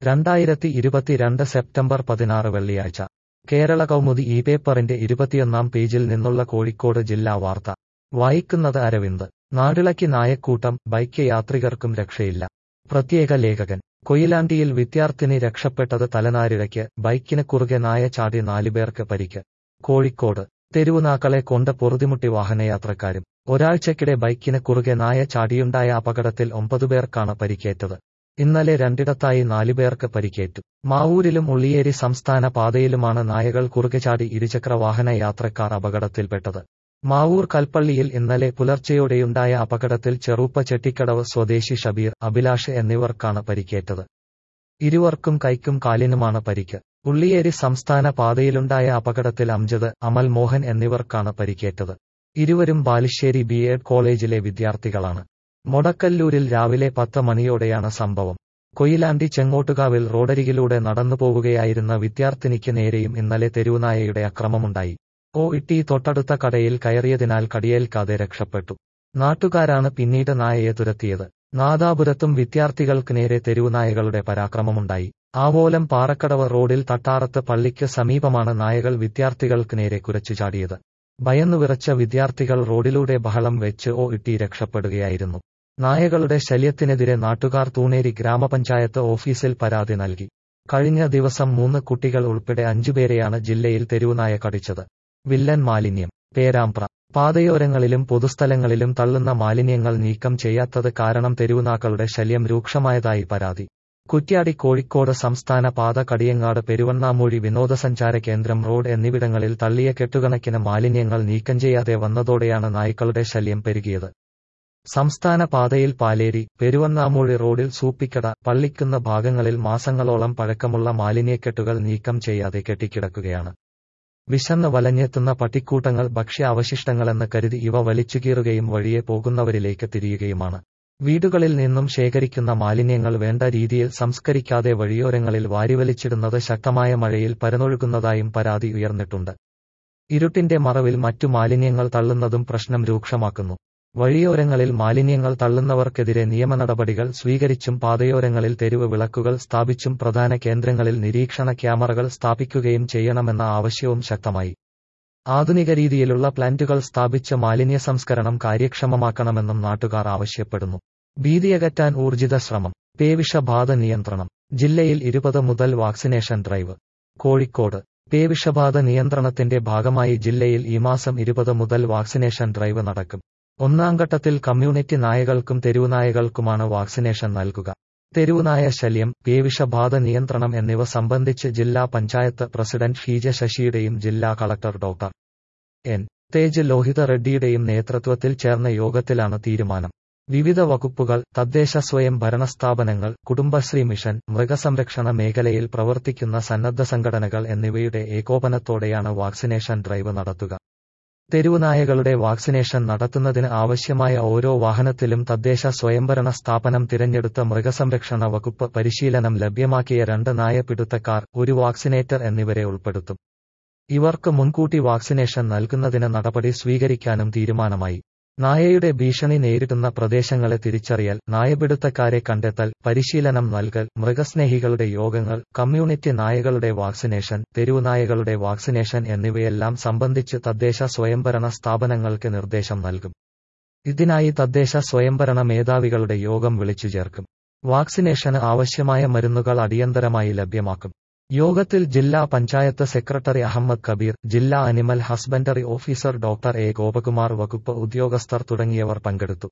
രണ്ടായിരത്തി ഇരുപത്തിരണ്ട് സെപ്റ്റംബർ പതിനാറ് വെള്ളിയാഴ്ച കേരള കൗമുദി ഈ പേപ്പറിന്റെ ഇരുപത്തിയൊന്നാം പേജിൽ നിന്നുള്ള കോഴിക്കോട് ജില്ലാ വാർത്ത വായിക്കുന്നത് അരവിന്ദ് നാടിളക്കി നായക്കൂട്ടം ബൈക്ക് യാത്രികർക്കും രക്ഷയില്ല പ്രത്യേക ലേഖകൻ കൊയിലാണ്ടിയിൽ വിദ്യാർത്ഥിനി രക്ഷപ്പെട്ടത് തലനാരിഴയ്ക്ക് ബൈക്കിന് കുറുകെ നായ ചാടി നാലുപേർക്ക് പരിക്ക് കോഴിക്കോട് തെരുവുനാക്കളെ കൊണ്ട് പൊറുതിമുട്ടി വാഹനയാത്രക്കാരും ഒരാഴ്ചക്കിടെ ബൈക്കിന് കുറുകെ നായ ചാടിയുണ്ടായ അപകടത്തിൽ ഒമ്പതുപേർക്കാണ് പരിക്കേറ്റത് ഇന്നലെ രണ്ടിടത്തായി നാലുപേർക്ക് പരിക്കേറ്റു മാവൂരിലും ഉള്ളിയേരി സംസ്ഥാന പാതയിലുമാണ് നായകൾ കുറുകെ ചാടി ഇരുചക്ര വാഹന യാത്രക്കാർ അപകടത്തിൽപ്പെട്ടത് മാവൂർ കൽപ്പള്ളിയിൽ ഇന്നലെ പുലർച്ചെയോടെയുണ്ടായ അപകടത്തിൽ ചെറുപ്പ ചെട്ടിക്കടവ് സ്വദേശി ഷബീർ അഭിലാഷ് എന്നിവർക്കാണ് പരിക്കേറ്റത് ഇരുവർക്കും കൈക്കും കാലിനുമാണ് പരിക്ക് ഉള്ളിയേരി സംസ്ഥാന പാതയിലുണ്ടായ അപകടത്തിൽ അംജദ് അമൽ മോഹൻ എന്നിവർക്കാണ് പരിക്കേറ്റത് ഇരുവരും ബാലുശ്ശേരി ബി എഡ് കോളേജിലെ വിദ്യാർത്ഥികളാണ് മൊടക്കല്ലൂരിൽ രാവിലെ പത്ത് മണിയോടെയാണ് സംഭവം കൊയിലാണ്ടി ചെങ്ങോട്ടുകാവിൽ റോഡരികിലൂടെ നടന്നു പോവുകയായിരുന്ന വിദ്യാർത്ഥിനിക്ക് നേരെയും ഇന്നലെ തെരുവുനായയുടെ അക്രമമുണ്ടായി ഓ ഇട്ടി തൊട്ടടുത്ത കടയിൽ കയറിയതിനാൽ കടിയേൽക്കാതെ രക്ഷപ്പെട്ടു നാട്ടുകാരാണ് പിന്നീട് നായയെ തുരത്തിയത് നാദാപുരത്തും വിദ്യാർത്ഥികൾക്ക് നേരെ തെരുവുനായകളുടെ പരാക്രമമുണ്ടായി ആവോലം പാറക്കടവ് റോഡിൽ തട്ടാറത്ത് പള്ളിക്ക് സമീപമാണ് നായകൾ വിദ്യാർത്ഥികൾക്ക് നേരെ കുരച്ചുചാടിയത് ഭയന്നുവിറച്ച വിദ്യാർത്ഥികൾ റോഡിലൂടെ ബഹളം വെച്ച് ഓ ഇട്ടി രക്ഷപ്പെടുകയായിരുന്നു നായകളുടെ ശല്യത്തിനെതിരെ നാട്ടുകാർ തൂണേരി ഗ്രാമപഞ്ചായത്ത് ഓഫീസിൽ പരാതി നൽകി കഴിഞ്ഞ ദിവസം മൂന്ന് കുട്ടികൾ ഉൾപ്പെടെ അഞ്ചുപേരെയാണ് ജില്ലയിൽ തെരുവുനായ കടിച്ചത് വില്ലൻ മാലിന്യം പേരാമ്പ്ര പാതയോരങ്ങളിലും പൊതുസ്ഥലങ്ങളിലും തള്ളുന്ന മാലിന്യങ്ങൾ നീക്കം ചെയ്യാത്തത് കാരണം തെരുവുനാക്കളുടെ ശല്യം രൂക്ഷമായതായി പരാതി കുറ്റ്യാടി കോഴിക്കോട് സംസ്ഥാന പാത കടിയങ്ങാട് പെരുവണ്ണാമൂഴി വിനോദസഞ്ചാര കേന്ദ്രം റോഡ് എന്നിവിടങ്ങളിൽ തള്ളിയ കെട്ടുകണക്കിന് മാലിന്യങ്ങൾ നീക്കം ചെയ്യാതെ വന്നതോടെയാണ് നായ്ക്കളുടെ ശല്യം പെരുകിയത് സംസ്ഥാന പാതയിൽ പാലേരി പെരുവണ്ണാമൂഴി റോഡിൽ സൂപ്പിക്കട പള്ളിക്കുന്ന ഭാഗങ്ങളിൽ മാസങ്ങളോളം പഴക്കമുള്ള മാലിന്യക്കെട്ടുകൾ നീക്കം ചെയ്യാതെ കെട്ടിക്കിടക്കുകയാണ് വിശന്ന് വലഞ്ഞെത്തുന്ന പട്ടിക്കൂട്ടങ്ങൾ ഭക്ഷ്യ അവശിഷ്ടങ്ങളെന്ന് കരുതി ഇവ വലിച്ചുകീറുകയും വഴിയെ പോകുന്നവരിലേക്ക് തിരിയുകയുമാണ് വീടുകളിൽ നിന്നും ശേഖരിക്കുന്ന മാലിന്യങ്ങൾ വേണ്ട രീതിയിൽ സംസ്കരിക്കാതെ വഴിയോരങ്ങളിൽ വാരിവലിച്ചിടുന്നത് ശക്തമായ മഴയിൽ പരന്നൊഴുകുന്നതായും പരാതി ഉയർന്നിട്ടുണ്ട് ഇരുട്ടിന്റെ മറവിൽ മറ്റു മാലിന്യങ്ങൾ തള്ളുന്നതും പ്രശ്നം രൂക്ഷമാക്കുന്നു വഴിയോരങ്ങളിൽ മാലിന്യങ്ങൾ തള്ളുന്നവർക്കെതിരെ നിയമ നടപടികൾ സ്വീകരിച്ചും പാതയോരങ്ങളിൽ തെരുവ് വിളക്കുകൾ സ്ഥാപിച്ചും പ്രധാന കേന്ദ്രങ്ങളിൽ നിരീക്ഷണ ക്യാമറകൾ സ്ഥാപിക്കുകയും ചെയ്യണമെന്ന ആവശ്യവും ശക്തമായി ആധുനിക രീതിയിലുള്ള പ്ലാന്റുകൾ സ്ഥാപിച്ച മാലിന്യ സംസ്കരണം കാര്യക്ഷമമാക്കണമെന്നും നാട്ടുകാർ ആവശ്യപ്പെടുന്നു ഭീതിയകറ്റാൻ ഊർജിത ശ്രമം പേവിഷബാധ നിയന്ത്രണം ജില്ലയിൽ ഇരുപത് മുതൽ വാക്സിനേഷൻ ഡ്രൈവ് കോഴിക്കോട് പേവിഷബാധ നിയന്ത്രണത്തിന്റെ ഭാഗമായി ജില്ലയിൽ ഈ മാസം ഇരുപത് മുതൽ വാക്സിനേഷൻ ഡ്രൈവ് നടക്കും ഒന്നാം ഘട്ടത്തിൽ കമ്മ്യൂണിറ്റി നായകൾക്കും തെരുവുനായകൾക്കുമാണ് വാക്സിനേഷൻ നൽകുക തെരുവുനായ ശല്യം പേവിഷബാധ നിയന്ത്രണം എന്നിവ സംബന്ധിച്ച് ജില്ലാ പഞ്ചായത്ത് പ്രസിഡന്റ് ഷീജ ശശിയുടെയും ജില്ലാ collector doctor N Tej Lohith റെഡ്ഡിയുടെയും നേതൃത്വത്തിൽ ചേർന്ന യോഗത്തിലാണ് തീരുമാനം വിവിധ വകുപ്പുകൾ തദ്ദേശ സ്വയം ഭരണ സ്ഥാപനങ്ങൾ കുടുംബശ്രീ മിഷൻ മൃഗസംരക്ഷണ മേഖലയിൽ പ്രവർത്തിക്കുന്ന സന്നദ്ധ സംഘടനകൾ എന്നിവയുടെ ഏകോപനത്തോടെയാണ് വാക്സിനേഷൻ ഡ്രൈവ് നടത്തുക തെരുവുനായകളുടെ വാക്സിനേഷൻ നടത്തുന്നതിന് ആവശ്യമായ ഓരോ വാഹനത്തിലും തദ്ദേശ സ്വയംഭരണ സ്ഥാപനം തിരഞ്ഞെടുത്ത മൃഗസംരക്ഷണ വകുപ്പ് പരിശീലനം ലഭ്യമാക്കിയ രണ്ട് നായപിടുത്തക്കാർ ഒരു വാക്സിനേറ്റർ എന്നിവരെ ഉൾപ്പെടുത്തും ഇവർക്ക് മുൻകൂട്ടി വാക്സിനേഷൻ നൽകുന്നതിന് നടപടി സ്വീകരിക്കാനും തീരുമാനമായി നായയുടെ ഭീഷണി നേരിടുന്ന പ്രദേശങ്ങളെ തിരിച്ചറിയൽ നായപിടുത്തക്കാരെ കണ്ടെത്തൽ പരിശീലനം നൽകൽ മൃഗസ്നേഹികളുടെ യോഗങ്ങൾ കമ്മ്യൂണിറ്റി നായകളുടെ വാക്സിനേഷൻ തെരുവുനായകളുടെ വാക്സിനേഷൻ എന്നിവയെല്ലാം സംബന്ധിച്ച് തദ്ദേശ സ്വയംഭരണ സ്ഥാപനങ്ങൾക്ക് നിർദ്ദേശം നൽകും ഇതിനായി തദ്ദേശ സ്വയംഭരണ മേധാവികളുടെ യോഗം വിളിച്ചു ചേർക്കും വാക്സിനേഷന് ആവശ്യമായ മരുന്നുകൾ അടിയന്തരമായി ലഭ്യമാക്കും യോഗത്തിൽ ജില്ലാ പഞ്ചായത്ത് സെക്രട്ടറി അഹമ്മദ് കബീർ ജില്ലാ animal husbandry officer doctor A Gopakumar വകുപ്പ് ഉദ്യോഗസ്ഥർ തുടങ്ങിയവർ പങ്കെടുത്തു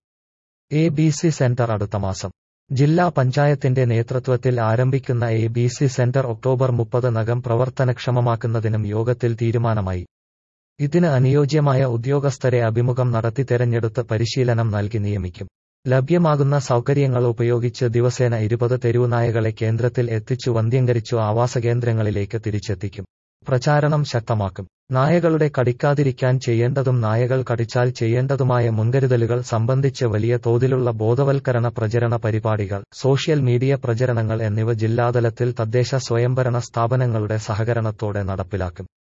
എ ബി സി സെന്റർ അടുത്ത മാസം ജില്ലാ പഞ്ചായത്തിന്റെ നേതൃത്വത്തിൽ ആരംഭിക്കുന്ന A B C centre October മുപ്പത് നകം പ്രവർത്തനക്ഷമമാക്കുന്നതിനും യോഗത്തിൽ തീരുമാനമായി ഇതിന് അനുയോജ്യമായ ഉദ്യോഗസ്ഥരെ അഭിമുഖം നടത്തി തെരഞ്ഞെടുത്ത് പരിശീലനം നൽകി നിയമിക്കും ലഭ്യമാകുന്ന സൗകര്യങ്ങൾ ഉപയോഗിച്ച് ദിവസേന ഇരുപത് തെരുവുനായകളെ കേന്ദ്രത്തിൽ എത്തിച്ചു വന്ധ്യംകരിച്ചു ആവാസകേന്ദ്രങ്ങളിലേക്ക് തിരിച്ചെത്തിക്കും പ്രചാരണം ശക്തമാക്കും നായകളുടെ കടിക്കാതിരിക്കാൻ ചെയ്യേണ്ടതും നായകൾ കടിച്ചാൽ ചെയ്യേണ്ടതുമായ മുൻകരുതലുകൾ സംബന്ധിച്ച് വലിയ തോതിലുള്ള ബോധവൽക്കരണ പ്രചരണ പരിപാടികൾ സോഷ്യൽ മീഡിയ പ്രചരണങ്ങൾ എന്നിവ ജില്ലാതലത്തിൽ തദ്ദേശ സ്വയംഭരണ സ്ഥാപനങ്ങളുടെ സഹകരണത്തോടെ നടപ്പിലാക്കും